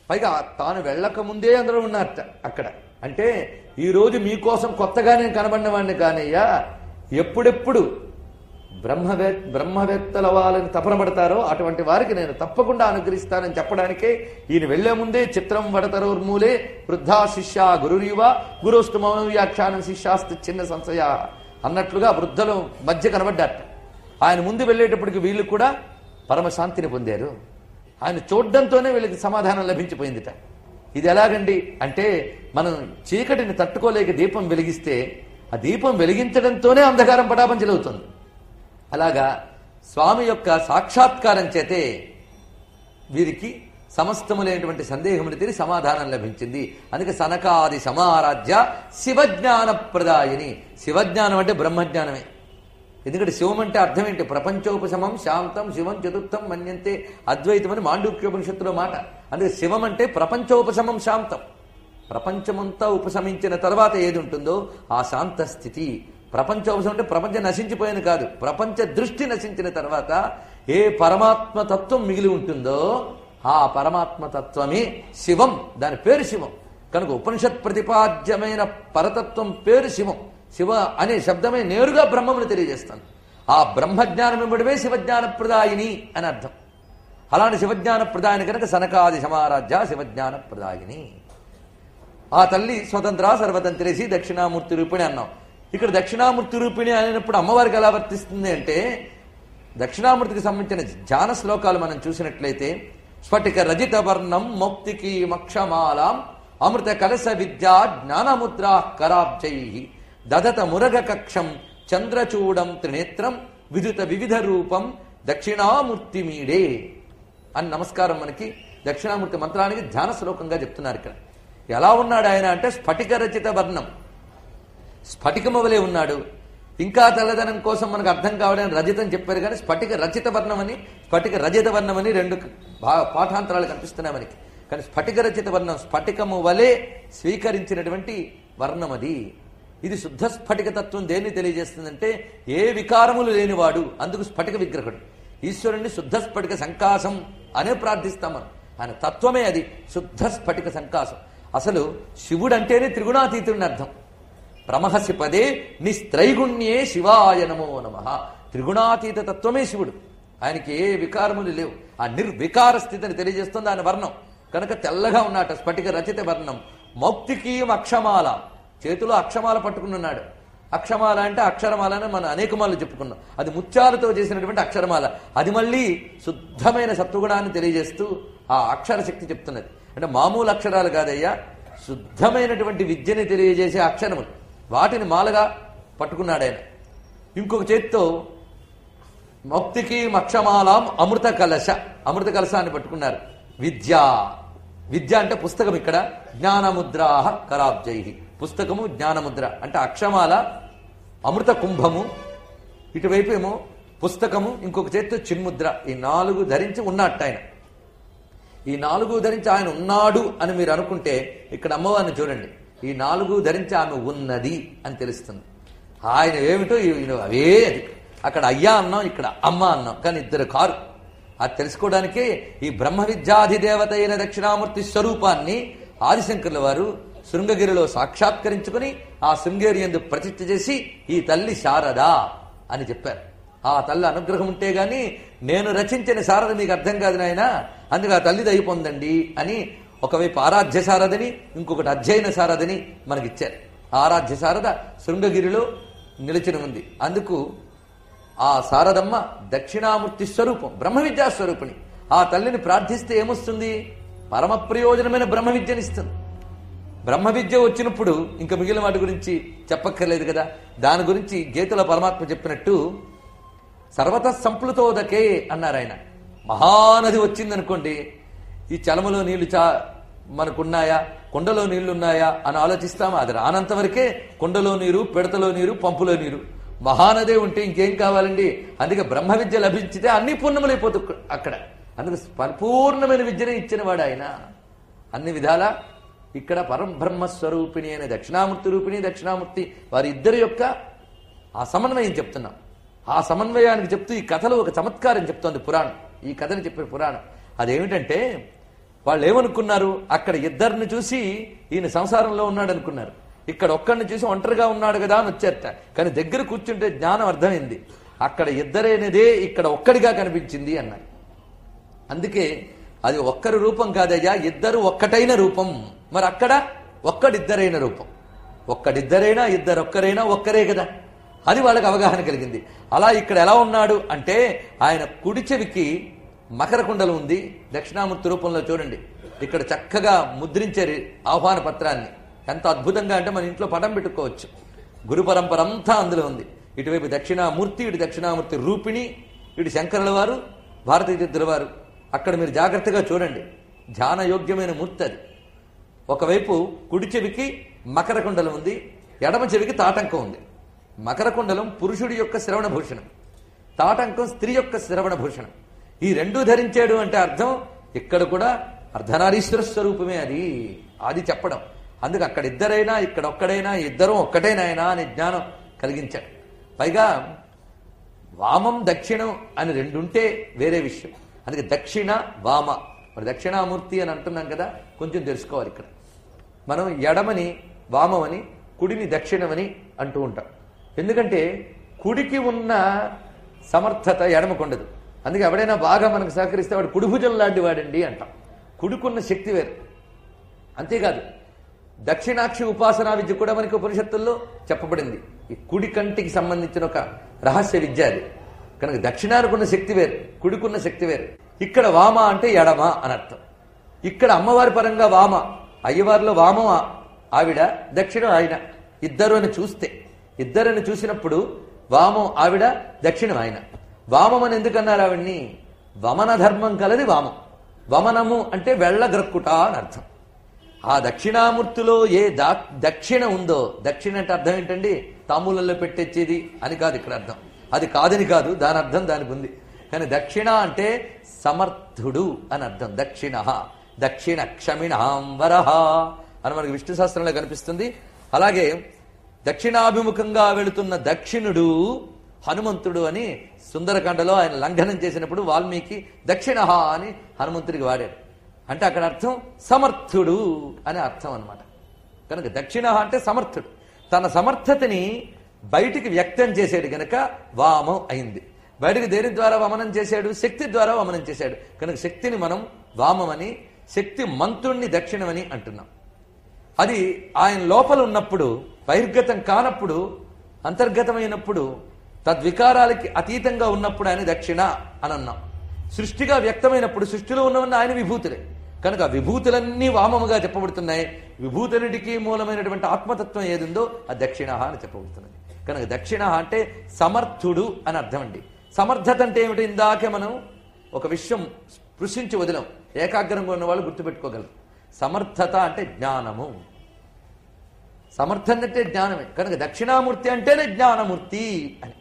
పైగా తాను వెళ్ళక ముందే అందరూ ఉన్నారట అక్కడ అంటే ఈ రోజు మీకోసం కొత్తగా నేను కనబడిన వాడిని కానయ్యా ఎప్పుడెప్పుడు బ్రహ్మవే బ్రహ్మవేత్తల వాళ్ళని తపన పడతారో అటువంటి వారికి నేను తప్పకుండా అనుగ్రహిస్తానని చెప్పడానికే ఈయన వెళ్లే ముందే చిత్రం వడతరోర్మూలే వృద్ధా శిష్య గురురీవ గురుస్తు మౌన వ్యాఖ్యానం శిష్యాస్తు చిన్న సంశయ అన్నట్లుగా వృద్ధులు మధ్య కనబడ్డారట ఆయన ముందు వెళ్ళేటప్పటికి వీళ్ళు కూడా పరమశాంతిని పొందారు ఆయన చూడడంతోనే వీళ్ళకి సమాధానం లభించిపోయిందిట ఇది ఎలాగండి అంటే మనం చీకటిని తట్టుకోలేక దీపం వెలిగిస్తే ఆ దీపం వెలిగించడంతోనే అంధకారం పటాపంచలవుతుంది అలాగా స్వామి యొక్క సాక్షాత్కారం చేతే వీరికి సమస్తములైనటువంటి సందేహములు తీరి సమాధానం లభించింది అందుకే సనకాది సమారాధ్య శివజ్ఞాన ప్రదాయిని శివజ్ఞానం అంటే బ్రహ్మజ్ఞానమే ఎందుకంటే శివం అంటే అర్థం ఏంటి ప్రపంచోపశమం శాంతం శివం చతుర్థం మన్యంతే అద్వైతం అని మాండూక్యోపనిషత్తులో మాట అందుకే శివం అంటే ప్రపంచోపశమం శాంతం ప్రపంచమంతా ఉపశమించిన తర్వాత ఏది ఉంటుందో ఆ శాంత స్థితి ప్రపంచోపశమం అంటే ప్రపంచం నశించిపోయింది కాదు ప్రపంచ దృష్టి నశించిన తర్వాత ఏ పరమాత్మ తత్వం మిగిలి ఉంటుందో ఆ పరమాత్మ తత్వమే శివం దాని పేరు శివం కనుక ఉపనిషత్ ప్రతిపాద్యమైన పరతత్వం పేరు శివం శివ అనే శబ్దమే నేరుగా బ్రహ్మమును తెలియజేస్తాను ఆ బ్రహ్మజ్ఞానం ఇవ్వడమే శివజ్ఞాన ప్రదాయిని అని అర్థం అలాంటి శివజ్ఞాన ప్రదాయిని కనుక సనకాది సమారాధ్య శివజ్ఞాన ప్రదాయిని ఆ తల్లి స్వతంత్ర సర్వతంత్రేసి దక్షిణామూర్తి రూపిణి అన్నాం ఇక్కడ దక్షిణామూర్తి రూపిణి అయినప్పుడు అమ్మవారికి ఎలా వర్తిస్తుంది అంటే దక్షిణామూర్తికి సంబంధించిన ధ్యాన శ్లోకాలు మనం చూసినట్లయితే స్ఫటిక రజిత వర్ణం మౌక్తికి మక్షమాలాం అమృత కలశ విద్యా జ్ఞానముద్రా కరాబ్జై దదత మురగ కక్షం చంద్రచూడం త్రినేత్రం విదుత వివిధ రూపం దక్షిణామూర్తి మీడే అని నమస్కారం మనకి దక్షిణామూర్తి మంత్రానికి ధ్యాన శ్లోకంగా చెప్తున్నారు ఇక్కడ ఎలా ఉన్నాడు ఆయన అంటే స్ఫటిక రచిత వర్ణం స్ఫటికము వలె ఉన్నాడు ఇంకా తెల్లదనం కోసం మనకు అర్థం కావడానికి రజితం చెప్పారు కానీ స్ఫటిక రచిత వర్ణమని స్ఫటిక రజిత వర్ణమని రెండు భా- పాఠాంతరాలు కనిపిస్తున్నాయి మనకి కానీ స్ఫటిక రచిత వర్ణం స్ఫటికము వలె స్వీకరించినటువంటి వర్ణం అది ఇది శుద్ధ స్ఫటిక తత్వం దేన్ని తెలియజేస్తుందంటే ఏ వికారములు లేనివాడు అందుకు స్ఫటిక విగ్రహుడు ఈశ్వరుణ్ణి శుద్ధ స్ఫటిక సంకాసం అనే ప్రార్థిస్తాం మనం ఆయన తత్వమే అది శుద్ధ స్ఫటిక సంకాసం అసలు శివుడు అంటేనే త్రిగుణాతీతుడిని అర్థం ప్రమహసి పదే నిస్త్రైగుణ్యే శివాయ నమో నమ త్రిగుణాతీత తత్వమే శివుడు ఆయనకి ఏ వికారములు లేవు ఆ నిర్వికార స్థితిని తెలియజేస్తుంది ఆయన వర్ణం కనుక తెల్లగా ఉన్నట స్ఫటిక రచిత వర్ణం మౌక్తికీయం అక్షమాల చేతిలో అక్షమాల పట్టుకుని ఉన్నాడు అక్షమాల అంటే అక్షరమాల అని మనం అనేక మార్లు చెప్పుకున్నాం అది ముత్యాలతో చేసినటువంటి అక్షరమాల అది మళ్ళీ శుద్ధమైన సత్వగుణాన్ని తెలియజేస్తూ ఆ అక్షర శక్తి చెప్తున్నది అంటే మామూలు అక్షరాలు కాదయ్యా శుద్ధమైనటువంటి విద్యని తెలియజేసే అక్షరములు వాటిని మాలగా పట్టుకున్నాడు ఆయన ఇంకొక చేత్తో మౌక్తికి మక్షమాలాం అమృత కలశ అమృత కలశాన్ని పట్టుకున్నారు విద్య విద్య అంటే పుస్తకం ఇక్కడ జ్ఞానముద్రాహ కరాబ్జై పుస్తకము జ్ఞానముద్ర అంటే అక్షమాల అమృత కుంభము ఇటువైపు ఏమో పుస్తకము ఇంకొక చేత్తో చిన్ముద్ర ఈ నాలుగు ధరించి ఉన్నట్టు ఆయన ఈ నాలుగు ధరించి ఆయన ఉన్నాడు అని మీరు అనుకుంటే ఇక్కడ అమ్మవారిని చూడండి ఈ నాలుగు ధరించి ఆమె ఉన్నది అని తెలుస్తుంది ఆయన ఏమిటో ఈయన అవే అది అక్కడ అయ్యా అన్నాం ఇక్కడ అమ్మ అన్నాం కానీ ఇద్దరు కారు అది తెలుసుకోవడానికే ఈ బ్రహ్మ విద్యాధిదేవత అయిన దక్షిణామూర్తి స్వరూపాన్ని ఆదిశంకర్ల వారు శృంగగిరిలో సాక్షాత్కరించుకుని ఆ శృంగేరి ఎందు ప్రతిష్ఠ చేసి ఈ తల్లి శారదా అని చెప్పారు ఆ తల్లి అనుగ్రహం ఉంటే గాని నేను రచించిన శారద మీకు అర్థం కాదు నాయన అందుకు ఆ తల్లి దయ పొందండి అని ఒకవైపు ఆరాధ్య శారదని ఇంకొకటి అధ్యయన శారదని మనకిచ్చారు ఆ ఆరాధ్య శారద శృంగగిరిలో నిలిచిన ఉంది అందుకు ఆ శారదమ్మ దక్షిణామూర్తి స్వరూపం బ్రహ్మ విద్యా స్వరూపిణి ఆ తల్లిని ప్రార్థిస్తే ఏమొస్తుంది పరమ ప్రయోజనమైన బ్రహ్మ విద్యనిస్తుంది బ్రహ్మ విద్య వచ్చినప్పుడు ఇంకా మిగిలిన వాటి గురించి చెప్పక్కర్లేదు కదా దాని గురించి గీతలో పరమాత్మ చెప్పినట్టు సర్వత సంప్లుతోదకే అన్నారు ఆయన మహానది వచ్చిందనుకోండి ఈ చలమలో నీళ్లు చా మనకున్నాయా కొండలో నీళ్లు ఉన్నాయా అని ఆలోచిస్తామా అది రానంత వరకే కొండలో నీరు పిడతలో నీరు పంపులో నీరు మహానదే ఉంటే ఇంకేం కావాలండి అందుకే బ్రహ్మ విద్య లభించితే అన్ని పూర్ణములైపోతు అక్కడ అందుకు పరిపూర్ణమైన విద్యనే ఇచ్చినవాడు ఆయన అన్ని విధాలా ఇక్కడ పరబ్రహ్మ స్వరూపిణి అనే దక్షిణామూర్తి రూపిణి దక్షిణామూర్తి వారి ఇద్దరి యొక్క ఆ సమన్వయం చెప్తున్నాం ఆ సమన్వయానికి చెప్తూ ఈ కథలో ఒక చమత్కారం చెప్తోంది పురాణం ఈ కథని చెప్పే పురాణం అదేమిటంటే వాళ్ళు ఏమనుకున్నారు అక్కడ ఇద్దరిని చూసి ఈయన సంసారంలో ఉన్నాడు అనుకున్నారు ఇక్కడ ఒక్కడిని చూసి ఒంటరిగా ఉన్నాడు కదా అని వచ్చారట కానీ దగ్గర కూర్చుంటే జ్ఞానం అర్థమైంది అక్కడ ఇద్దరైనదే ఇక్కడ ఒక్కడిగా కనిపించింది అన్నారు అందుకే అది ఒక్కరి రూపం కాదయ్యా ఇద్దరు ఒక్కటైన రూపం మరి అక్కడ ఒక్కడిద్దరైన రూపం ఒక్కడిద్దరైనా ఇద్దరొక్కరైనా ఒక్కరే కదా అది వాళ్ళకి అవగాహన కలిగింది అలా ఇక్కడ ఎలా ఉన్నాడు అంటే ఆయన కుడి చెవికి మకర కుండలు ఉంది దక్షిణామూర్తి రూపంలో చూడండి ఇక్కడ చక్కగా ముద్రించారు ఆహ్వాన పత్రాన్ని ఎంత అద్భుతంగా అంటే మన ఇంట్లో పటం పెట్టుకోవచ్చు గురు పరంపర అంతా అందులో ఉంది ఇటువైపు దక్షిణామూర్తి ఇటు దక్షిణామూర్తి రూపిణి ఇటు శంకరుల వారు భారతీయ తీర్థుల వారు అక్కడ మీరు జాగ్రత్తగా చూడండి ధ్యానయోగ్యమైన మూర్తి అది ఒకవైపు కుడి చెవికి మకర కుండలం ఉంది ఎడమ చెవికి తాటంకం ఉంది మకర కుండలం పురుషుడి యొక్క శ్రవణ భూషణం తాటంకం స్త్రీ యొక్క శ్రవణ భూషణం ఈ రెండు ధరించాడు అంటే అర్థం ఇక్కడ కూడా అర్ధనారీశ్వర స్వరూపమే అది అది చెప్పడం అందుకు అక్కడ ఇద్దరైనా ఇక్కడ ఒక్కడైనా ఇద్దరం ఒక్కటేనాయనా అని జ్ఞానం కలిగించాడు పైగా వామం దక్షిణం అని రెండుంటే వేరే విషయం అందుకే దక్షిణ వామ మరి దక్షిణామూర్తి అని అంటున్నాం కదా కొంచెం తెలుసుకోవాలి ఇక్కడ మనం ఎడమని వామమని కుడిని దక్షిణమని అంటూ ఉంటాం ఎందుకంటే కుడికి ఉన్న సమర్థత ఎడమకుండదు అందుకే ఎవడైనా బాగా మనకు సహకరిస్తే వాడు కుడిభుజం లాంటి వాడండి అంటాం కుడికున్న శక్తి వేరు అంతేకాదు దక్షిణాక్షి ఉపాసనా విద్య కూడా మనకి ఉపనిషత్తుల్లో చెప్పబడింది ఈ కుడి కంటికి సంబంధించిన ఒక రహస్య విద్య అది కనుక దక్షిణానికున్న శక్తి వేరు కుడికున్న శక్తి వేరు ఇక్కడ వామ అంటే ఎడమ అని అర్థం ఇక్కడ అమ్మవారి పరంగా వామ అయ్యవారిలో వామం ఆ- ఆవిడ దక్షిణం ఆయన ఇద్దరు అని చూస్తే ఇద్దరని చూసినప్పుడు వామం ఆవిడ దక్షిణం ఆయన వామం అని ఎందుకన్నారు ఆవిడ్ని వమన ధర్మం కలది వామం వమనము అంటే వెళ్ళగ్రక్కుట అని అర్థం ఆ దక్షిణామూర్తిలో ఏ దా దక్షిణ ఉందో దక్షిణ అంటే అర్థం ఏంటండి తాంబూలంలో పెట్టెచ్చేది అని కాదు ఇక్కడ అర్థం అది కాదని కాదు దాని అర్థం దానికి ఉంది కానీ దక్షిణ అంటే సమర్థుడు అని అర్థం దక్షిణ దక్షిణ క్షమిణాం వరహ అని మనకి విష్ణు శాస్త్రంలో కనిపిస్తుంది అలాగే దక్షిణాభిముఖంగా వెళుతున్న దక్షిణుడు హనుమంతుడు అని సుందరకాండలో ఆయన లంఘనం చేసినప్పుడు వాల్మీకి దక్షిణ అని హనుమంతుడికి వాడాడు అంటే అక్కడ అర్థం సమర్థుడు అని అర్థం అన్నమాట కనుక దక్షిణ అంటే సమర్థుడు తన సమర్థతని బయటికి వ్యక్తం చేసాడు గనక వామం అయింది బయటికి దేని ద్వారా వమనం చేశాడు శక్తి ద్వారా వమనం చేశాడు కనుక శక్తిని మనం వామమని శక్తి మంత్రుణ్ణి దక్షిణమని అంటున్నాం అది ఆయన లోపల ఉన్నప్పుడు బహిర్గతం కానప్పుడు అంతర్గతమైనప్పుడు తద్వికారాలకి అతీతంగా ఉన్నప్పుడు ఆయన దక్షిణ అని అన్నాం సృష్టిగా వ్యక్తమైనప్పుడు సృష్టిలో ఉన్నవన్న ఆయన విభూతులే కనుక ఆ విభూతులన్నీ వామముగా చెప్పబడుతున్నాయి విభూతులన్నిటికీ మూలమైనటువంటి ఆత్మతత్వం ఏదుందో ఆ దక్షిణ అని చెప్పబడుతున్నది కనుక దక్షిణ అంటే సమర్థుడు అని అర్థం అండి సమర్థత అంటే ఏమిటి ఇందాకే మనం ఒక విషయం స్పృశించి వదిలాం ఏకాగ్రంగా ఉన్న వాళ్ళు గుర్తుపెట్టుకోగలరు సమర్థత అంటే జ్ఞానము సమర్థం అంటే జ్ఞానమే కనుక దక్షిణామూర్తి అంటేనే జ్ఞానమూర్తి అని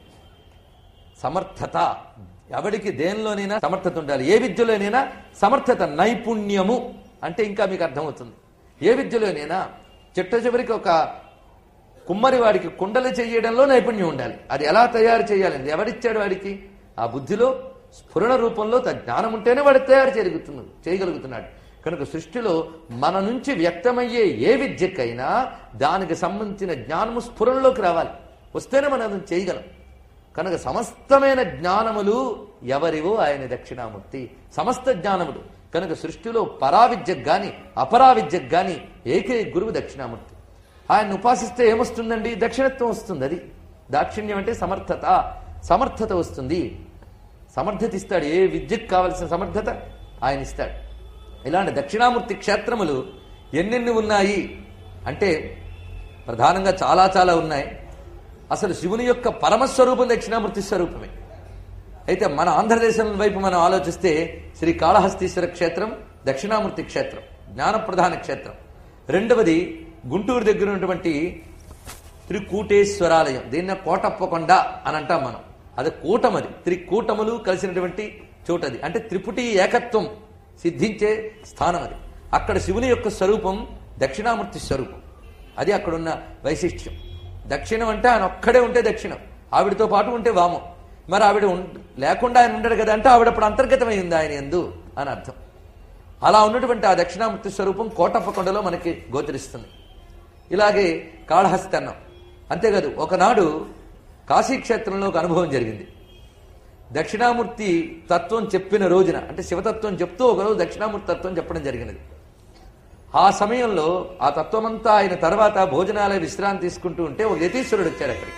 సమర్థత ఎవడికి దేనిలోనైనా సమర్థత ఉండాలి ఏ విద్యలోనైనా సమర్థత నైపుణ్యము అంటే ఇంకా మీకు అర్థమవుతుంది ఏ విద్యలోనైనా చిట్ట చివరికి ఒక కుమ్మరి వాడికి కుండలు చేయడంలో నైపుణ్యం ఉండాలి అది ఎలా తయారు చేయాలండి ఎవడిచ్చాడు వాడికి ఆ బుద్ధిలో స్ఫురణ రూపంలో త జ్ఞానం ఉంటేనే వాడు తయారు చేయగలుగుతున్నాడు చేయగలుగుతున్నాడు కనుక సృష్టిలో మన నుంచి వ్యక్తమయ్యే ఏ విద్యకైనా దానికి సంబంధించిన జ్ఞానము స్ఫురణలోకి రావాలి వస్తేనే మనం అది చేయగలం కనుక సమస్తమైన జ్ఞానములు ఎవరివో ఆయన దక్షిణామూర్తి సమస్త జ్ఞానములు కనుక సృష్టిలో పరావిద్యకు గాని అపరావిద్యకు గాని ఏకే గురువు దక్షిణామూర్తి ఆయన ఉపాసిస్తే ఏమొస్తుందండి దక్షిణత్వం వస్తుంది అది దాక్షిణ్యం అంటే సమర్థత సమర్థత వస్తుంది సమర్థత ఇస్తాడు ఏ విద్యకు కావలసిన సమర్థత ఆయన ఇస్తాడు ఇలాంటి దక్షిణామూర్తి క్షేత్రములు ఎన్నెన్ని ఉన్నాయి అంటే ప్రధానంగా చాలా చాలా ఉన్నాయి అసలు శివుని యొక్క పరమస్వరూపం దక్షిణామూర్తి స్వరూపమే అయితే మన ఆంధ్రదేశం వైపు మనం ఆలోచిస్తే శ్రీ కాళహస్తీశ్వర క్షేత్రం దక్షిణామూర్తి క్షేత్రం జ్ఞానప్రధాన క్షేత్రం రెండవది గుంటూరు దగ్గర ఉన్నటువంటి త్రికూటేశ్వరాలయం దీన్ని కోటప్పకొండ అని అంటాం మనం అది కూటమది త్రికూటములు కలిసినటువంటి చోటది అంటే త్రిపుటి ఏకత్వం సిద్ధించే స్థానం అది అక్కడ శివుని యొక్క స్వరూపం దక్షిణామూర్తి స్వరూపం అది అక్కడున్న వైశిష్ట్యం దక్షిణం అంటే ఆయన ఒక్కడే ఉంటే దక్షిణం ఆవిడతో పాటు ఉంటే వామం మరి ఆవిడ ఉం- లేకుండా ఆయన ఉండడు కదా అంటే ఆవిడ అప్పుడు అంతర్గతమై ఉంది ఆయన ఎందు అని అర్థం అలా ఉన్నటువంటి ఆ దక్షిణామూర్తి స్వరూపం కోటప్పకొండలో మనకి గోచరిస్తుంది ఇలాగే కాళహస్తి అన్నం అంతేకాదు ఒకనాడు కాశీక్షేత్రంలో ఒక అనుభవం జరిగింది దక్షిణామూర్తి తత్వం చెప్పిన రోజున అంటే శివతత్వం చెప్తూ ఒకరోజు దక్షిణామూర్తి తత్వం చెప్పడం జరిగినది ఆ సమయంలో ఆ తత్వమంతా ఆయన తర్వాత భోజనాలయ విశ్రాంతి తీసుకుంటూ ఉంటే ఒక యతీశ్వరుడు వచ్చాడు అక్కడికి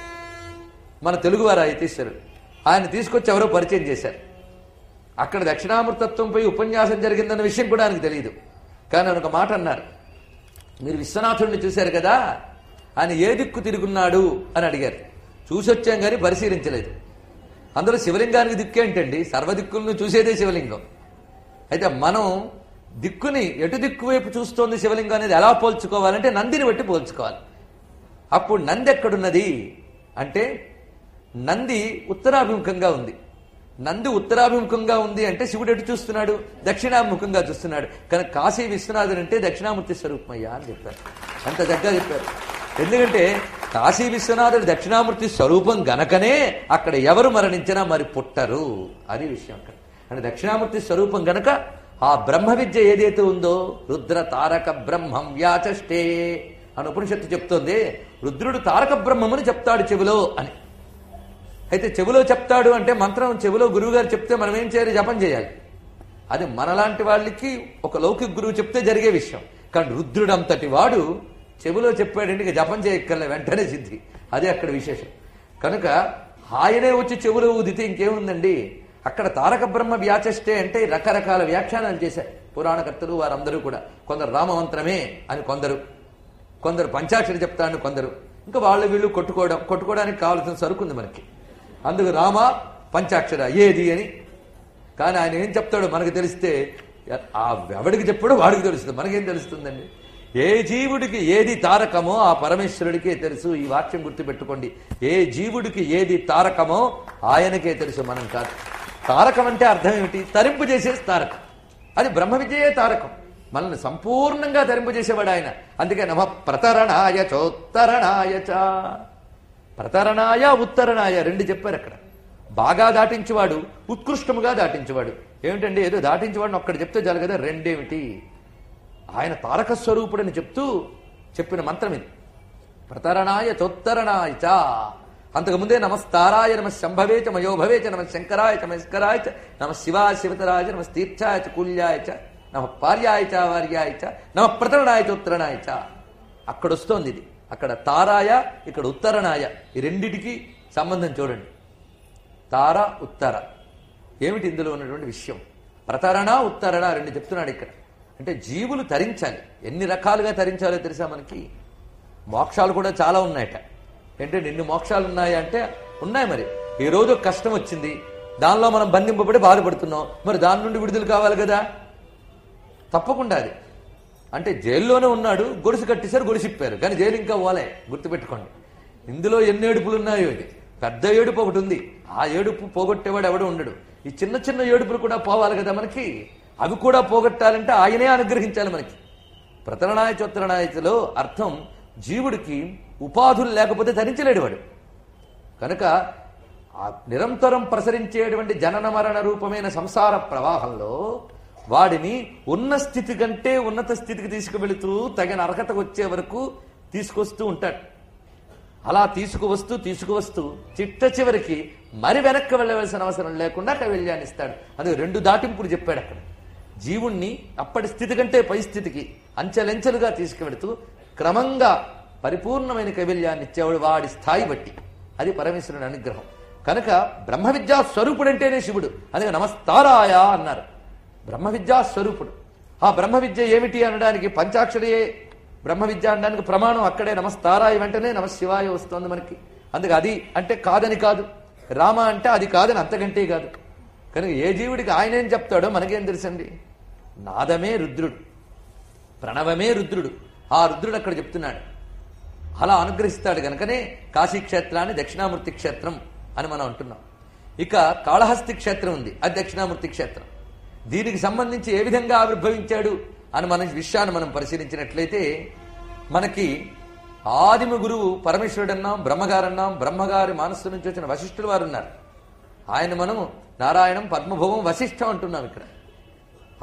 మన తెలుగువారు ఆ యతీశ్వరుడు ఆయన తీసుకొచ్చి ఎవరో పరిచయం చేశారు అక్కడ దక్షిణామృతత్వంపై ఉపన్యాసం జరిగిందన్న విషయం కూడా ఆయనకు తెలియదు కానీ ఆయన ఒక మాట అన్నారు మీరు విశ్వనాథుడిని చూశారు కదా ఆయన ఏ దిక్కు తిరుగున్నాడు అని అడిగారు చూసొచ్చాం కానీ పరిశీలించలేదు అందులో శివలింగానికి దిక్కు ఏంటండి సర్వదిక్కులను చూసేదే శివలింగం అయితే మనం దిక్కుని ఎటు దిక్కు వైపు చూస్తోంది శివలింగం అనేది ఎలా పోల్చుకోవాలంటే నందిని బట్టి పోల్చుకోవాలి అప్పుడు నంది ఎక్కడున్నది అంటే నంది ఉత్తరాభిముఖంగా ఉంది నంది ఉత్తరాభిముఖంగా ఉంది అంటే శివుడు ఎటు చూస్తున్నాడు దక్షిణాభిముఖంగా చూస్తున్నాడు కానీ కాశీ విశ్వనాథుడు అంటే దక్షిణామూర్తి స్వరూపమయ్యా అని చెప్పారు అంత చక్కగా చెప్పారు ఎందుకంటే కాశీ విశ్వనాథుడు దక్షిణామూర్తి స్వరూపం గనకనే అక్కడ ఎవరు మరణించినా మరి పుట్టరు అది విషయం అక్కడ అంటే దక్షిణామూర్తి స్వరూపం గనక ఆ బ్రహ్మ విద్య ఏదైతే ఉందో రుద్ర తారక బ్రహ్మం వ్యాచష్టే అని ఉపనిషత్తు చెప్తోంది రుద్రుడు తారక బ్రహ్మముని చెప్తాడు చెవిలో అని అయితే చెవిలో చెప్తాడు అంటే మంత్రం చెవిలో గురువు గారు చెప్తే మనం ఏం చేయాలి జపం చేయాలి అది మనలాంటి వాళ్ళకి ఒక లౌకిక గురువు చెప్తే జరిగే విషయం కానీ రుద్రుడంతటి వాడు చెవిలో చెప్పాడంటే ఇక జపం చేయక్కర్లే వెంటనే సిద్ధి అదే అక్కడ విశేషం కనుక ఆయనే వచ్చి చెవులో ఊదితే ఇంకేముందండి అక్కడ తారక బ్రహ్మ వ్యాచష్టే అంటే రకరకాల వ్యాఖ్యానాలు చేశారు పురాణకర్తలు వారందరూ కూడా కొందరు రామమంత్రమే అని కొందరు కొందరు పంచాక్షరి చెప్తాను కొందరు ఇంకా వాళ్ళు వీళ్ళు కొట్టుకోవడం కొట్టుకోవడానికి కావాల్సిన సరుకుంది మనకి అందుకు రామ పంచాక్షర ఏది అని కానీ ఆయన ఏం చెప్తాడో మనకు తెలిస్తే ఆ ఎవడికి చెప్పాడో వాడికి తెలుస్తుంది మనకేం తెలుస్తుందండి ఏ జీవుడికి ఏది తారకమో ఆ పరమేశ్వరుడికే తెలుసు ఈ వాక్యం గుర్తుపెట్టుకోండి ఏ జీవుడికి ఏది తారకమో ఆయనకే తెలుసు మనం కాదు తారకం అంటే అర్థం ఏమిటి తరింపు చేసేది తారకం అది బ్రహ్మ విద్యయే తారకం మనల్ని సంపూర్ణంగా తరింపజేసేవాడు ఆయన అందుకే నమ ప్రతరణాయ చోత్తరణాయ చ ప్రతరణాయ ఉత్తరణాయ రెండు చెప్పారు అక్కడ బాగా దాటించేవాడు ఉత్కృష్టముగా దాటించేవాడు ఏమిటండి ఏదో దాటించేవాడిని ఒక్కడు చెప్తే చాలు కదా రెండేమిటి ఆయన తారక స్వరూపుడని చెప్తూ చెప్పిన మంత్రం ఇది ప్రతరణాయ చోత్తరణాయ చ అంతకుముందే నమస్తారాయ నమ శంభవే చ మయోభవే చ నమ శంకరాయ చ మస్కరాయ చ నమ శివాయ శివతరాయ చ నమ తీర్థాయ చ కుల్యాయ చ నమ పార్యాయ చ వార్యాయ చ నమ ప్రతరణాయ చ ఉత్తరణాయ చ అక్కడ వస్తోంది ఇది అక్కడ తారాయ ఇక్కడ ఉత్తరణాయ ఈ రెండిటికి సంబంధం చూడండి తార ఉత్తర ఏమిటి ఇందులో ఉన్నటువంటి విషయం ప్రతరణ ఉత్తరణ రెండు చెప్తున్నాడు ఇక్కడ అంటే జీవులు తరించాలి ఎన్ని రకాలుగా తరించాలో తెలుసా మనకి మోక్షాలు కూడా చాలా ఉన్నాయట ఏంటంటే ఎన్ని మోక్షాలు ఉన్నాయి అంటే ఉన్నాయి మరి ఈ రోజు ఒక కష్టం వచ్చింది దానిలో మనం బంధింపబడి బాధపడుతున్నాం మరి దాని నుండి విడుదల కావాలి కదా తప్పకుండా అది అంటే జైల్లోనే ఉన్నాడు గొలుసు కట్టేశారు గొలుసిప్పారు కానీ జైలు ఇంకా పోలే గుర్తుపెట్టుకోండి ఇందులో ఎన్ని ఏడుపులు ఉన్నాయో ఇది పెద్ద ఏడుపు ఒకటి ఉంది ఆ ఏడుపు పోగొట్టేవాడు ఎవడు ఉండడు ఈ చిన్న చిన్న ఏడుపులు కూడా పోవాలి కదా మనకి అవి కూడా పోగొట్టాలంటే ఆయనే అనుగ్రహించాలి మనకి ప్రతరణాయ చోత్తరణాయచలో అర్థం జీవుడికి ఉపాధులు లేకపోతే ధరించలేడు వాడు కనుక ఆ నిరంతరం ప్రసరించేటువంటి జనన మరణ రూపమైన సంసార ప్రవాహంలో వాడిని ఉన్న స్థితి కంటే ఉన్నత స్థితికి తీసుకువెళుతూ తగిన అర్హతకు వచ్చే వరకు తీసుకొస్తూ ఉంటాడు అలా తీసుకువస్తూ తీసుకువస్తూ చిట్ట చివరికి మరి వెనక్కి వెళ్ళవలసిన అవసరం లేకుండా కైవల్యాన్ని ఇస్తాడు అది రెండు దాటింపులు చెప్పాడు అక్కడ జీవుణ్ణి అప్పటి స్థితి కంటే పై స్థితికి అంచెలంచెలుగా తీసుకువెడుతూ క్రమంగా పరిపూర్ణమైన కైవల్యాన్ని ఇచ్చేవాడు వాడి స్థాయి బట్టి అది పరమేశ్వరుని అనుగ్రహం కనుక బ్రహ్మ విద్యా స్వరూపుడంటేనే శివుడు అందుకే నమస్తారాయ అన్నారు బ్రహ్మ విద్యా స్వరూపుడు ఆ బ్రహ్మ విద్య ఏమిటి అనడానికి పంచాక్షరియే బ్రహ్మ విద్య అనడానికి ప్రమాణం అక్కడే నమస్తారాయ వెంటనే నమ శివాయ వస్తోంది మనకి అందుకే అది అంటే కాదని కాదు రామ అంటే అది కాదని అంతకంటే కాదు కనుక ఏ జీవుడికి ఆయన ఏం చెప్తాడో మనకేం తెలుసండి నాదమే రుద్రుడు ప్రణవమే రుద్రుడు ఆ రుద్రుడు అక్కడ చెప్తున్నాడు అలా అనుగ్రహిస్తాడు గనుకనే కాశీ క్షేత్రాన్ని దక్షిణామూర్తి క్షేత్రం అని మనం అంటున్నాం ఇక కాళహస్తి క్షేత్రం ఉంది అది దక్షిణామూర్తి క్షేత్రం దీనికి సంబంధించి ఏ విధంగా ఆవిర్భవించాడు అని మన విషయాన్ని మనం పరిశీలించినట్లయితే మనకి ఆదిమ గురువు పరమేశ్వరుడు అన్నాం బ్రహ్మగారన్నాం బ్రహ్మగారి మనస్సు నుంచి వచ్చిన వశిష్ఠులు వారు ఉన్నారు ఆయన మనం నారాయణం పద్మభవం వశిష్ఠం అంటున్నాం ఇక్కడ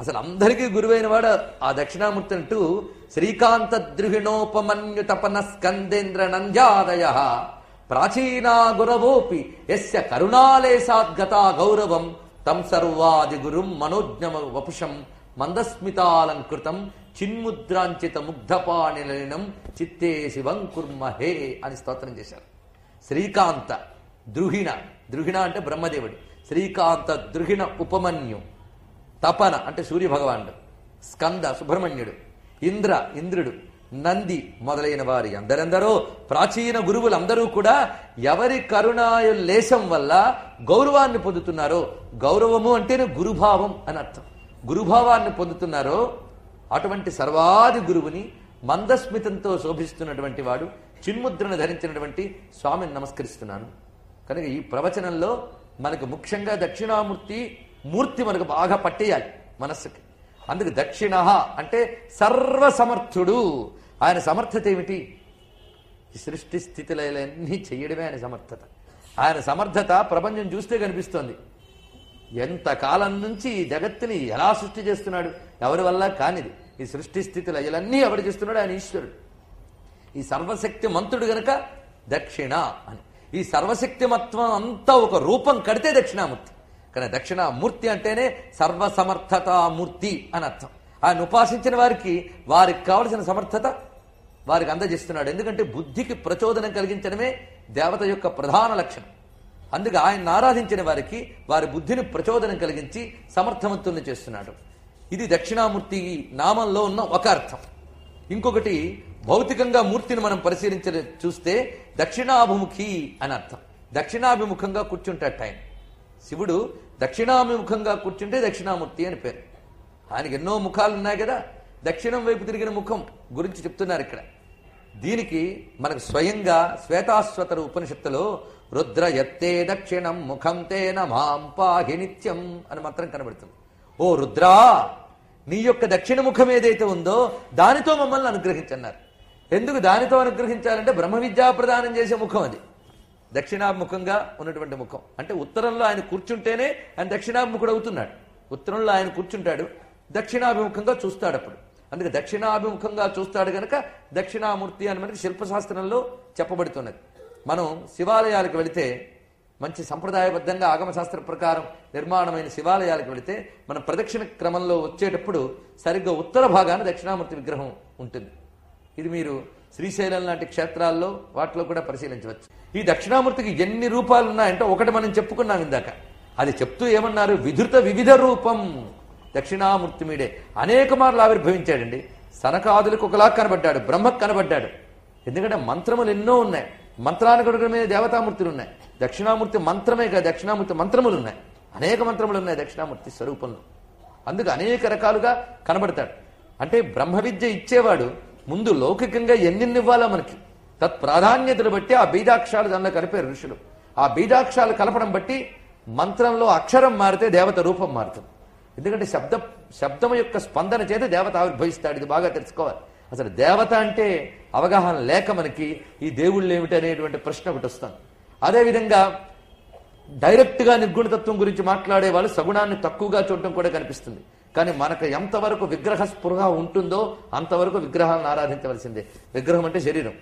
అసలు అందరికీ గురువైన వాడు ఆ దక్షిణామూర్తి అంటూ శ్రీకాంత ద్రుహిణోపమన్యు తపన స్కందేంద్ర నంజాదయ ప్రాచీనా గురవోపి యస్య కరుణాలేశాద్గత గౌరవం తం సర్వాది గురుం మనోజ్ఞమ వపుషం మందస్మితాలంకృతం చిన్ముద్రాంచిత ముగ్ధపాణిలనం చిత్తే శివం కుర్మహే అని స్తోత్రం చేశారు శ్రీకాంత ద్రుహిణ ద్రుహిణ అంటే బ్రహ్మదేవుడు శ్రీకాంత ద్రుహిణ ఉపమన్యు తపన అంటే సూర్య భగవానుడు స్కంద సుబ్రహ్మణ్యుడు ఇంద్ర ఇంద్రుడు నంది మొదలైన వారి అందరెందరో ప్రాచీన గురువులందరూ కూడా ఎవరి కరుణాయు లేశం వల్ల గౌరవాన్ని పొందుతున్నారో గౌరవము అంటేనే గురుభావం అని అర్థం గురుభావాన్ని పొందుతున్నారో అటువంటి సర్వాది గురువుని మందస్మితంతో శోభిస్తున్నటువంటి వాడు చిన్ముద్రను ధరించినటువంటి స్వామిని నమస్కరిస్తున్నాను కనుక ఈ ప్రవచనంలో మనకు ముఖ్యంగా దక్షిణామూర్తి మూర్తి మనకు బాగా పట్టేయాలి మనస్సుకి అందుకు దక్షిణ అంటే సర్వసమర్థుడు ఆయన సమర్థత ఏమిటి ఈ సృష్టి స్థితిలన్నీ చెయ్యడమే ఆయన సమర్థత ఆయన సమర్థత ప్రపంచం చూస్తే కనిపిస్తోంది ఎంత కాలం నుంచి ఈ జగత్తుని ఎలా సృష్టి చేస్తున్నాడు ఎవరి వల్ల కానిది ఈ సృష్టి స్థితి లయలన్నీ ఎవరు చేస్తున్నాడు ఆయన ఈశ్వరుడు ఈ సర్వశక్తి మంతుడు గనక దక్షిణ అని ఈ సర్వశక్తిమత్వం అంతా ఒక రూపం కడితే దక్షిణామూర్తి కానీ దక్షిణామూర్తి అంటేనే సర్వసమర్థతామూర్తి అని అర్థం ఆయన ఉపాసించిన వారికి వారికి కావలసిన సమర్థత వారికి అందజేస్తున్నాడు ఎందుకంటే బుద్ధికి ప్రచోదనం కలిగించడమే దేవత యొక్క ప్రధాన లక్షణం అందుకే ఆయన ఆరాధించిన వారికి వారి బుద్ధిని ప్రచోదనం కలిగించి సమర్థవంతుల్ని చేస్తున్నాడు ఇది దక్షిణామూర్తి నామంలో ఉన్న ఒక అర్థం ఇంకొకటి భౌతికంగా మూర్తిని మనం పరిశీలించ చూస్తే దక్షిణాభిముఖి అని అర్థం దక్షిణాభిముఖంగా కూర్చుంటాడు ఆయన శివుడు దక్షిణాభిముఖంగా కూర్చుంటే దక్షిణామూర్తి అని పేరు ఆయనకి ఎన్నో ముఖాలు ఉన్నాయి కదా దక్షిణం వైపు తిరిగిన ముఖం గురించి చెప్తున్నారు ఇక్కడ దీనికి మనకు స్వయంగా శ్వేతాశ్వతర ఉపనిషత్తులో రుద్ర ఎత్తే దక్షిణం ముఖం తేన మాం పాహి నిత్యం అని మాత్రం కనబడుతుంది ఓ రుద్రా నీ యొక్క దక్షిణ ముఖం ఏదైతే ఉందో దానితో మమ్మల్ని అనుగ్రహించన్నారు ఎందుకు దానితో అనుగ్రహించాలంటే బ్రహ్మ విద్యా ప్రదానం చేసే ముఖం అది దక్షిణాభిముఖంగా ఉన్నటువంటి ముఖం అంటే ఉత్తరంలో ఆయన కూర్చుంటేనే ఆయన దక్షిణాభిముఖుడు అవుతున్నాడు ఉత్తరంలో ఆయన కూర్చుంటాడు దక్షిణాభిముఖంగా చూస్తాడు అప్పుడు అందుకే దక్షిణాభిముఖంగా చూస్తాడు గనక దక్షిణామూర్తి అని మనకి శిల్పశాస్త్రంలో చెప్పబడుతున్నది మనం శివాలయాలకు వెళితే మంచి సంప్రదాయబద్ధంగా ఆగమశాస్త్ర ప్రకారం నిర్మాణమైన శివాలయాలకు వెళితే మనం ప్రదక్షిణ క్రమంలో వచ్చేటప్పుడు సరిగ్గా ఉత్తర భాగాన దక్షిణామూర్తి విగ్రహం ఉంటుంది ఇది మీరు శ్రీశైలం లాంటి క్షేత్రాల్లో వాటిలో కూడా పరిశీలించవచ్చు ఈ దక్షిణామూర్తికి ఎన్ని రూపాలు ఉన్నాయంటే ఒకటి మనం చెప్పుకున్నాం ఇందాక అది చెప్తూ ఏమన్నారు విధృత వివిధ రూపం దక్షిణామూర్తి మీడే అనేక మార్లు ఆవిర్భవించాడండి సనకాదులకు ఒకలా కనబడ్డాడు బ్రహ్మకు కనబడ్డాడు ఎందుకంటే మంత్రములు ఎన్నో ఉన్నాయి మంత్రానికి అనుగుణమైన దేవతామూర్తులు ఉన్నాయి దక్షిణామూర్తి మంత్రమే కాదు దక్షిణామూర్తి మంత్రములు ఉన్నాయి అనేక మంత్రములు ఉన్నాయి దక్షిణామూర్తి స్వరూపంలో అందుకు అనేక రకాలుగా కనబడతాడు అంటే బ్రహ్మ విద్య ఇచ్చేవాడు ముందు లౌకికంగా ఎన్నిన్ని ఇవ్వాలా మనకి తత్ ప్రాధాన్యతను బట్టి ఆ బీజాక్షరాలు దానిలో కలిపారు ఋషులు ఆ బీజాక్షరాలు కలపడం బట్టి మంత్రంలో అక్షరం మారితే దేవత రూపం మారుతుంది ఎందుకంటే శబ్ద శబ్దం యొక్క స్పందన చేత దేవత ఆవిర్భవిస్తాడు ఇది బాగా తెలుసుకోవాలి అసలు దేవత అంటే అవగాహన లేక మనకి ఈ దేవుళ్ళు ఏమిటి అనేటువంటి ప్రశ్న ఒకటి వస్తుంది అదేవిధంగా డైరెక్ట్ గా నిర్గుణతత్వం గురించి మాట్లాడే వాళ్ళు సగుణాన్ని తక్కువగా చూడటం కూడా కనిపిస్తుంది కానీ మనకు ఎంతవరకు విగ్రహ స్పృహ ఉంటుందో అంతవరకు విగ్రహాలను ఆరాధించవలసిందే విగ్రహం అంటే శరీరం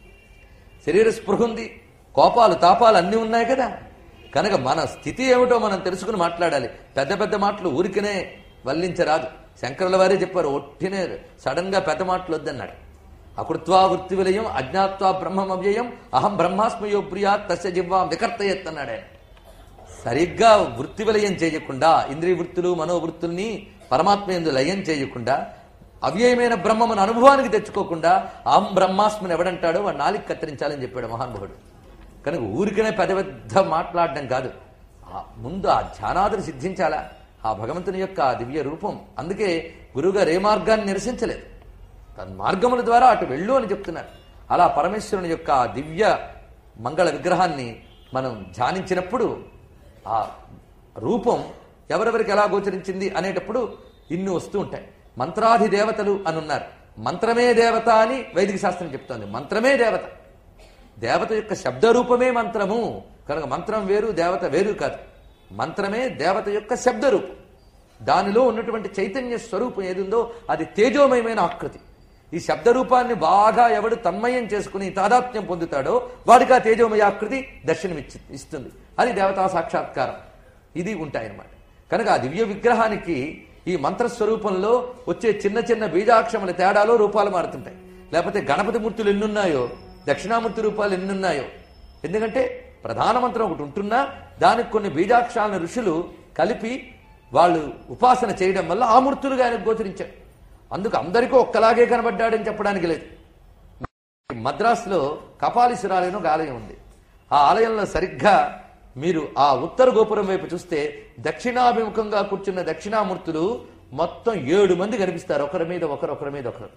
శరీర స్పృహ ఉంది కోపాలు తాపాలు అన్నీ ఉన్నాయి కదా కనుక మన స్థితి ఏమిటో మనం తెలుసుకుని మాట్లాడాలి పెద్ద పెద్ద మాటలు ఊరికనే వల్లించరాదు శంకరుల వారే చెప్పారు ఒట్టినే సడన్ గా పెద్ద మాటలు వద్దన్నాడు అకృత్వా వృత్తి విలయం అజ్ఞాత్వా బ్రహ్మం అవ్యయం అహం బ్రహ్మాస్మయో ప్రియా తస్య జివ్వాం వికర్తయత్ అన్నాడు ఆయన సరిగ్గా వృత్తి విలయం చేయకుండా ఇంద్రియ వృత్తులు మనోవృత్తుల్ని పరమాత్మ ఎందు లయం చేయకుండా అవ్యయమైన బ్రహ్మమును అనుభవానికి తెచ్చుకోకుండా అహం బ్రహ్మాస్మిని ఎవడంటాడో వాడు నాలికి కత్తిరించాలని చెప్పాడు మహానుభావుడు కనుక ఊరికనే పెద్ద పెద్ద మాట్లాడడం కాదు ఆ ముందు ఆ ధ్యానాదులు సిద్ధించాలా ఆ భగవంతుని యొక్క ఆ దివ్య రూపం అందుకే గురువుగారు ఏ మార్గాన్ని నిరసించలేదు తన మార్గముల ద్వారా అటు వెళ్ళు అని చెప్తున్నారు అలా పరమేశ్వరుని యొక్క ఆ దివ్య మంగళ విగ్రహాన్ని మనం ధ్యానించినప్పుడు ఆ రూపం ఎవరెవరికి ఎలా గోచరించింది అనేటప్పుడు ఇన్ని వస్తూ ఉంటాయి మంత్రాధి దేవతలు అని ఉన్నారు మంత్రమే దేవత అని వైదిక శాస్త్రం చెప్తోంది మంత్రమే దేవత దేవత యొక్క శబ్ద రూపమే మంత్రము కనుక మంత్రం వేరు దేవత వేరు కాదు మంత్రమే దేవత యొక్క శబ్ద రూపం దానిలో ఉన్నటువంటి చైతన్య స్వరూపం ఏదుందో అది తేజోమయమైన ఆకృతి ఈ శబ్ద రూపాన్ని బాగా ఎవడు తన్మయం చేసుకుని తాదాత్మ్యం పొందుతాడో వాడికి ఆ తేజోమయ ఆకృతి దర్శనమిచ్చి ఇస్తుంది అది దేవతా సాక్షాత్కారం ఇది ఉంటాయన్నమాట కనుక ఆ దివ్య విగ్రహానికి ఈ మంత్రస్వరూపంలో వచ్చే చిన్న చిన్న బీజాక్షముల తేడాలో రూపాలు మారుతుంటాయి లేకపోతే గణపతి మూర్తులు ఎన్నున్నాయో దక్షిణామూర్తి రూపాలు ఎన్నున్నాయో ఎందుకంటే ప్రధాన మంత్రం ఒకటి ఉంటున్నా దానికి కొన్ని బీజాక్షరాలను ఋషులు కలిపి వాళ్ళు ఉపాసన చేయడం వల్ల ఆ మూర్తులుగా ఆయనకు గోచరించాడు అందుకు అందరికీ ఒక్కలాగే కనబడ్డాడని చెప్పడానికి లేదు మద్రాసులో కపాలీశ్వరాలయం ఒక ఆలయం ఉంది ఆ ఆలయంలో సరిగ్గా మీరు ఆ ఉత్తర గోపురం వైపు చూస్తే దక్షిణాభిముఖంగా కూర్చున్న దక్షిణామూర్తులు మొత్తం ఏడు మంది కనిపిస్తారు ఒకరి మీద ఒకరు ఒకరి మీద ఒకరు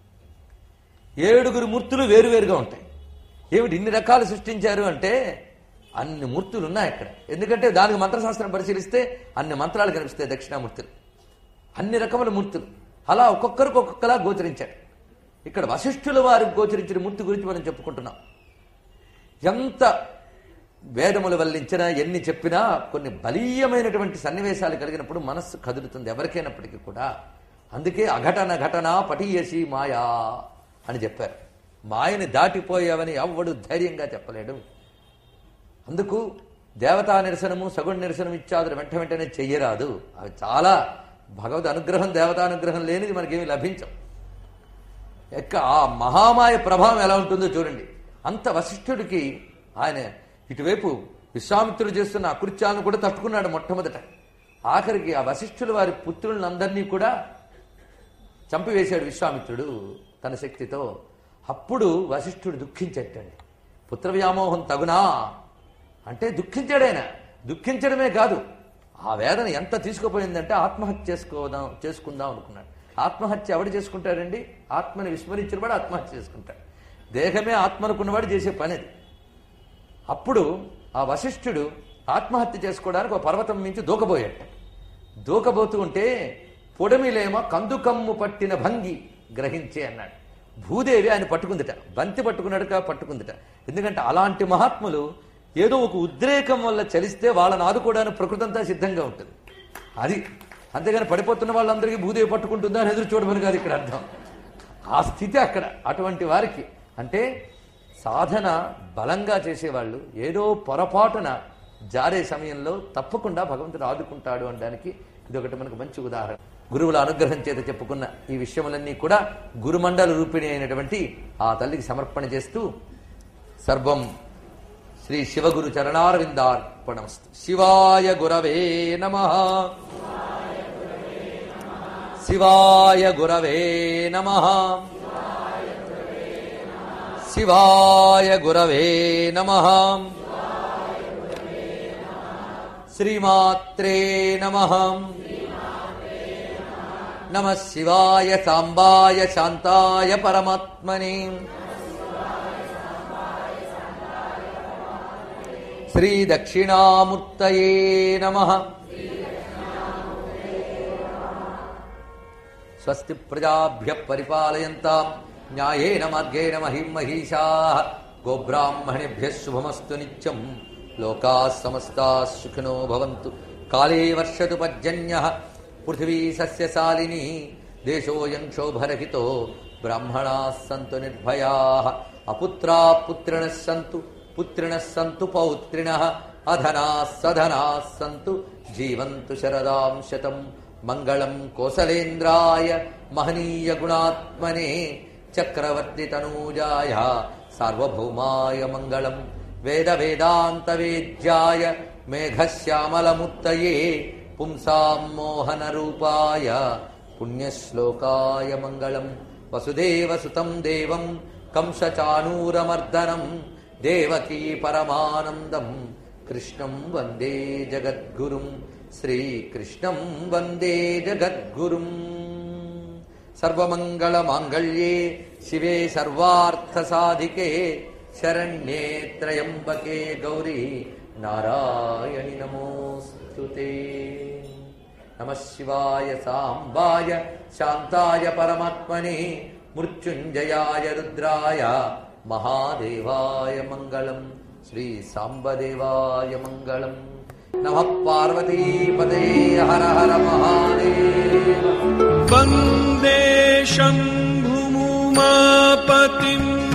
ఏడుగురు మూర్తులు వేరువేరుగా ఉంటాయి ఏమిటి ఇన్ని రకాలు సృష్టించారు అంటే అన్ని మూర్తులు ఉన్నాయి అక్కడ ఎందుకంటే దానికి మంత్రశాస్త్రం పరిశీలిస్తే అన్ని మంత్రాలు కనిపిస్తాయి దక్షిణామూర్తులు అన్ని రకముల మూర్తులు అలా ఒక్కొక్కరికి ఒక్కొక్కలా గోచరించాడు ఇక్కడ వశిష్ఠుల వారికి గోచరించిన మూర్తి గురించి మనం చెప్పుకుంటున్నాం ఎంత వేదములు వల్లించినా ఎన్ని చెప్పినా కొన్ని బలీయమైనటువంటి సన్నివేశాలు కలిగినప్పుడు మనస్సు కదులుతుంది ఎవరికైనప్పటికీ కూడా అందుకే అఘటన ఘటన పటీయసి మాయా అని చెప్పారు మాయని దాటిపోయావని ఎవ్వడు ధైర్యంగా చెప్పలేడు అందుకు దేవతా నిరసనము సగుణ నిరసనం ఇత్యాదులు వెంట వెంటనే చెయ్యరాదు అవి చాలా భగవద్ అనుగ్రహం దేవతానుగ్రహం లేనిది మనకేమీ లభించం ఎక్క ఆ మహామాయ ప్రభావం ఎలా ఉంటుందో చూడండి అంత వశిష్ఠుడికి ఆయన ఇటువైపు విశ్వామిత్రుడు చేస్తున్న అకృత్యాలను కూడా తట్టుకున్నాడు మొట్టమొదట ఆఖరికి ఆ వశిష్ఠుల వారి పుత్రులందరినీ కూడా చంపివేశాడు విశ్వామిత్రుడు తన శక్తితో అప్పుడు వశిష్ఠుడు దుఃఖించేటండి పుత్ర వ్యామోహం తగునా అంటే దుఃఖించాడైనా దుఃఖించడమే కాదు ఆ వేదన ఎంత తీసుకుపోయిందంటే ఆత్మహత్య చేసుకోదాం చేసుకుందాం అనుకున్నాడు ఆత్మహత్య ఎవడు చేసుకుంటాడండి ఆత్మని విస్మరించిన వాడు ఆత్మహత్య చేసుకుంటాడు దేహమే ఆత్మనుకున్నవాడు చేసే పని అది అప్పుడు ఆ వశిష్ఠుడు ఆత్మహత్య చేసుకోవడానికి ఒక పర్వతం మించి దూకబోయాట దూకబోతూ ఉంటే పొడమిలేమ కందుకమ్ము పట్టిన భంగి గ్రహించే అన్నాడు భూదేవి ఆయన పట్టుకుందిట బంతి పట్టుకున్నాడుక పట్టుకుందిట ఎందుకంటే అలాంటి మహాత్ములు ఏదో ఒక ఉద్రేకం వల్ల చలిస్తే వాళ్ళని ఆదుకోవడానికి ప్రకృతి అంతా సిద్ధంగా ఉంటుంది అది అంతేగాని పడిపోతున్న వాళ్ళందరికీ భూదేవి పట్టుకుంటుందా అని ఎదురు చూడమని కాదు ఇక్కడ అర్థం ఆ స్థితి అక్కడ అటువంటి వారికి అంటే సాధన బలంగా చేసేవాళ్ళు ఏదో పొరపాటున జారే సమయంలో తప్పకుండా భగవంతుడు ఆదుకుంటాడు అనడానికి ఇది ఒకటి మనకు మంచి ఉదాహరణ గురువుల అనుగ్రహం చేత చెప్పుకున్న ఈ విషయములన్నీ కూడా గురుమండల రూపిణి అయినటువంటి ఆ తల్లికి సమర్పణ చేస్తూ సర్వం శ్రీ శివగురు చరణారవిందార్పణమస్తు శివాయ గురవే నమ శివాయ గురవే నమ శివాయ గురవే నమ శ్రీమాత్రే నమ నమ శివాయ సాంబాయ శాంతాయ పరమాత్మనే శ్రీ దక్షిణామూర్తయే నమ స్వస్తి ప్రజాభ్య పరిపాలయంతాం న్యాయేన మార్గేణ మహిం మహిషా గోబ్రాహ్మణేభ్య శుభమస్తు నిత్యం లోకా సమస్తా సుఖినో భవంతు కాళే వర్షతు పర్జన్య పృథివీ సస్యశాలిని దేశోయం శోభరహితో బ్రాహ్మణా సంతు నిర్భయా అపుత్రా పుత్రిణ సంతు పుత్రిణ సంతు పౌత్రిణ అధనా సధనా సంతు జీవంతు శరదాం శతం మంగళం కోసలేంద్రాయ మహనీయ గుణాత్మనే చక్రవర్తి తనూజాయ సార్వభౌమాయ మంగళం వేద వేదాంత వేద్యాయ మేఘశ్యామలముత్తయే పుంసాం మోహన రూపాయ పుణ్యశ్లోకాయ మంగళం వసుదేవ సుతం దేవం కంసచానూరమర్దనం దేవకీ పరమానందం కృష్ణం వందే జగద్గురుం శ్రీకృష్ణం వందే జగద్గురుం సర్వమంగళమాంగళ్యే శివే సర్వార్థసాధికే శరణ్యే త్రయంబకే గౌరీ నారాయణి నమోస్తుతే నమ శివాయ సాంబాయ శాంతాయ పరమాత్మనే మృత్యుంజయాయ రుద్రాయ మహాదేవాయ మంగళం శ్రీ సాంబదేవాయ మంగళం నమ పార్వతీపదే హర హర మహాదేవ वन्दे शम्भुमुमापतिम्